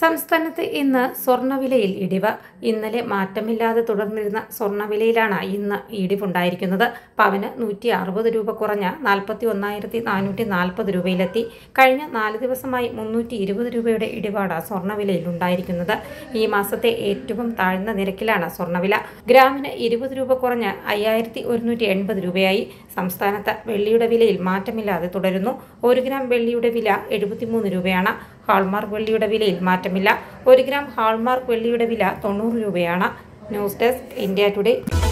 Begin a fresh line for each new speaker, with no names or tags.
സംസ്ഥാനത്ത് ഇന്ന് സ്വർണ്ണവിലയിൽ ഇടിവ് ഇന്നലെ മാറ്റമില്ലാതെ തുടർന്നിരുന്ന സ്വർണ്ണവിലയിലാണ് ഇന്ന് ഇടിവുണ്ടായിരിക്കുന്നത് പവന് നൂറ്റി അറുപത് രൂപ കുറഞ്ഞ് നാൽപ്പത്തി ഒന്നായിരത്തി നാനൂറ്റി നാൽപ്പത് രൂപയിലെത്തി കഴിഞ്ഞ നാല് ദിവസമായി മുന്നൂറ്റി ഇരുപത് രൂപയുടെ ഇടിവാണ് സ്വർണ്ണവിലയിൽ ഉണ്ടായിരിക്കുന്നത് ഈ മാസത്തെ ഏറ്റവും താഴ്ന്ന നിരക്കിലാണ് സ്വർണ്ണവില ഗ്രാമിന് ഇരുപത് രൂപ കുറഞ്ഞ് അയ്യായിരത്തി ഒരുന്നൂറ്റി എൺപത് രൂപയായി സംസ്ഥാനത്ത് വെള്ളിയുടെ വിലയിൽ മാറ്റമില്ലാതെ തുടരുന്നു ഒരു ഗ്രാം വെള്ളിയുടെ വില എഴുപത്തിമൂന്ന് രൂപയാണ് ഹാൾമാർക്ക് വെള്ളിയുടെ വിലയിൽ മാറ്റമില്ല ഒരു ഗ്രാം ഹാൾമാർക്ക് വെള്ളിയുടെ വില തൊണ്ണൂറ് രൂപയാണ് ന്യൂസ് ഡെസ്ക് ഇന്ത്യ ടുഡേ